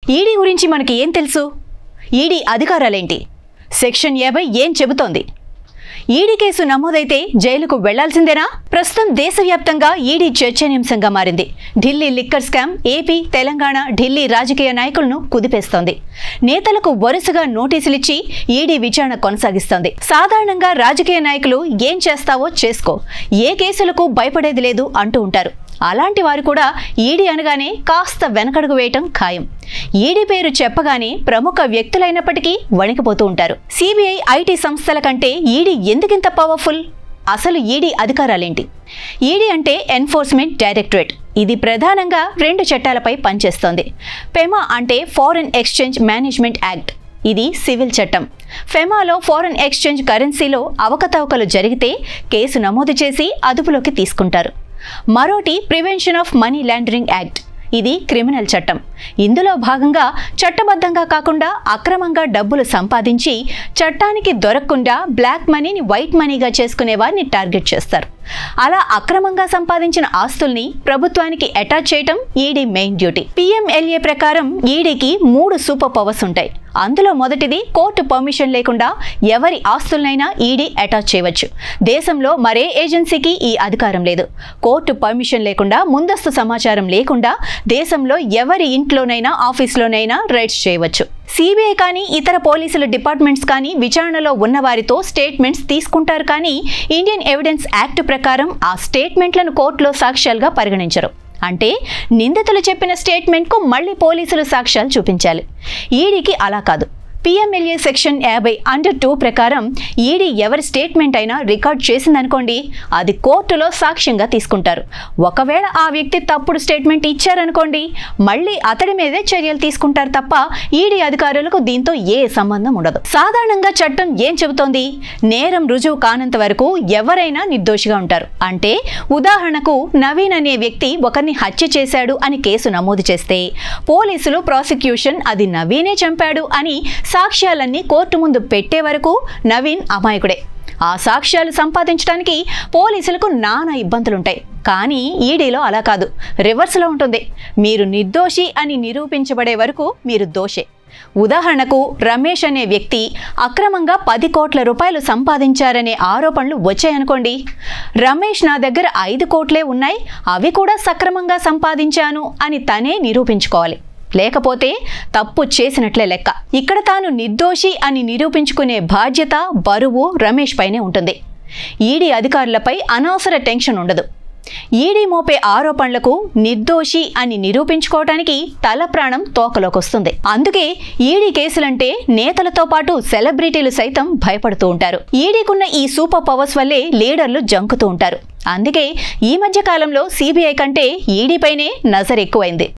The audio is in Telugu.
ఈడీ గురించి మనకి ఏం తెలుసు ఈడీ అధికారాలేంటి సెక్షన్ యాభై ఏం చెబుతోంది ఈడీ కేసు నమోదైతే జైలుకు వెళ్లాల్సిందేనా ప్రస్తుతం దేశవ్యాప్తంగా ఈడీ చర్చనీయాంశంగా మారింది Delhi liquor scam AP Telangana Delhi రాజకీయ నాయకులను కుదిపేస్తోంది నేతలకు వరుసగా నోటీసులిచ్చి ఈడీ విచారణ కొనసాగిస్తోంది సాధారణంగా రాజకీయ నాయకులు ఏం చేస్తావో చేసుకో ఏ కేసులకు భయపడేది లేదు అంటూ ఉంటారు అలాంటి వారు కూడా ఈడీ అనగానే కాస్త వెనకడుగు వేయటం ఖాయం ఈడీ పేరు చెప్పగానే ప్రముఖ వ్యక్తులైనప్పటికీ వణికిపోతూ ఉంటారు సిబిఐ ఐటీ సంస్థల కంటే ఈడీ ఎందుకింత పవర్ఫుల్ అసలు ఈడీ అధికారాలేంటి ఈడీ అంటే ఎన్ఫోర్స్మెంట్ డైరెక్టరేట్ ఇది ప్రధానంగా రెండు చట్టాలపై పనిచేస్తోంది పెమా అంటే ఫారెన్ ఎక్స్చేంజ్ మేనేజ్మెంట్ యాక్ట్ ఇది సివిల్ చట్టం ఫెమాలో ఫారెన్ ఎక్స్చేంజ్ కరెన్సీలో అవకతవకలు జరిగితే కేసు నమోదు చేసి అదుపులోకి తీసుకుంటారు మరోటి prevention of money laundering act ఇది క్రిమినల్ చట్టం ఇందులో భాగంగా చట్టబద్ధంగా కాకుండా అక్రమంగా డబ్బులు సంపాదించి చట్టానికి దొరకకుండా బ్లాక్ మనీని వైట్ మనీగా చేసుకునే వారిని టార్గెట్ చేస్తారు అలా అక్రమంగా సంపాదించిన ఆస్తుల్ని ప్రభుత్వానికి అటాచ్ చేయటం ఈడీ మెయిన్ డ్యూటీ పిఎంఎల్ఏ ప్రకారం ఈడీకి మూడు సూపర్ పవర్స్ ఉంటాయి అందులో మొదటిది కోర్టు పర్మిషన్ లేకుండా ఎవరి ఆస్తులనైనా ఈడీ అటాచ్ చేయవచ్చు దేశంలో మరే ఏజెన్సీకి ఈ అధికారం లేదు కోర్టు పర్మిషన్ లేకుండా ముందస్తు సమాచారం లేకుండా దేశంలో ఎవరి ఇంట్లోనైనా ఆఫీస్లోనైనా రైడ్స్ చేయవచ్చు సిబిఐ కానీ ఇతర పోలీసుల డిపార్ట్మెంట్స్ కానీ విచారణలో ఉన్న వారితో స్టేట్మెంట్స్ తీసుకుంటారు కానీ ఇండియన్ ఎవిడెన్స్ యాక్ట్ ప్రకారం ఆ స్టేట్మెంట్లను కోర్టులో సాక్ష్యాలుగా పరిగణించరు అంటే నిందితులు చెప్పిన స్టేట్మెంట్కు మళ్ళీ పోలీసులు సాక్ష్యాలు చూపించాలి ఈడీకి అలా కాదు పిఎంఎల్ఏ సెక్షన్ యాభై అండర్ టూ ప్రకారం ఈడీ ఎవరి స్టేట్మెంట్ అయినా రికార్డ్ చేసిందనుకోండి అది కోర్టులో సాక్ష్యంగా తీసుకుంటారు ఒకవేళ ఆ వ్యక్తి తప్పుడు స్టేట్మెంట్ ఇచ్చారనుకోండి మళ్ళీ అతడి మీదే చర్యలు తీసుకుంటారు తప్ప ఈడీ అధికారులకు దీంతో ఏ సంబంధం ఉండదు సాధారణంగా చట్టం ఏం చెబుతోంది నేరం రుజువు కానంత వరకు ఎవరైనా నిర్దోషిగా ఉంటారు అంటే ఉదాహరణకు నవీన్ అనే వ్యక్తి ఒకరిని హత్య చేశాడు అని కేసు నమోదు చేస్తే పోలీసులు ప్రాసిక్యూషన్ అది నవీనే చంపాడు అని సాక్ష్యాలన్నీ కోర్టు ముందు పెట్టే వరకు నవీన్ అమాయకుడే ఆ సాక్ష్యాలు సంపాదించడానికి పోలీసులకు నానా ఇబ్బందులుంటాయి కానీ ఈడీలో అలా కాదు రివర్స్లో ఉంటుంది మీరు నిర్దోషి అని నిరూపించబడే వరకు మీరు దోషే ఉదాహరణకు రమేష్ అనే వ్యక్తి అక్రమంగా పది కోట్ల రూపాయలు సంపాదించారనే ఆరోపణలు వచ్చాయనుకోండి రమేష్ నా దగ్గర ఐదు కోట్లే ఉన్నాయి అవి కూడా సక్రమంగా సంపాదించాను అని తనే నిరూపించుకోవాలి లేకపోతే తప్పు చేసినట్లే లెక్క ఇక్కడ తాను నిర్దోషి అని నిరూపించుకునే బాధ్యత బరువు రమేష్ పైనే ఉంటుంది ఈడీ అధికారులపై అనవసర టెన్షన్ ఉండదు ఈడీ మోపే ఆరోపణలకు నిర్దోషి అని నిరూపించుకోవటానికి తల ప్రాణం తోకలోకొస్తుంది అందుకే ఈడీ కేసులంటే నేతలతో పాటు సెలబ్రిటీలు సైతం భయపడుతూ ఉంటారు ఈడీకున్న ఈ సూపర్ పవర్స్ వల్లే లీడర్లు జంకుతూ ఉంటారు అందుకే ఈ మధ్య కాలంలో సిబిఐ కంటే ఈడీపైనే నజర్ ఎక్కువైంది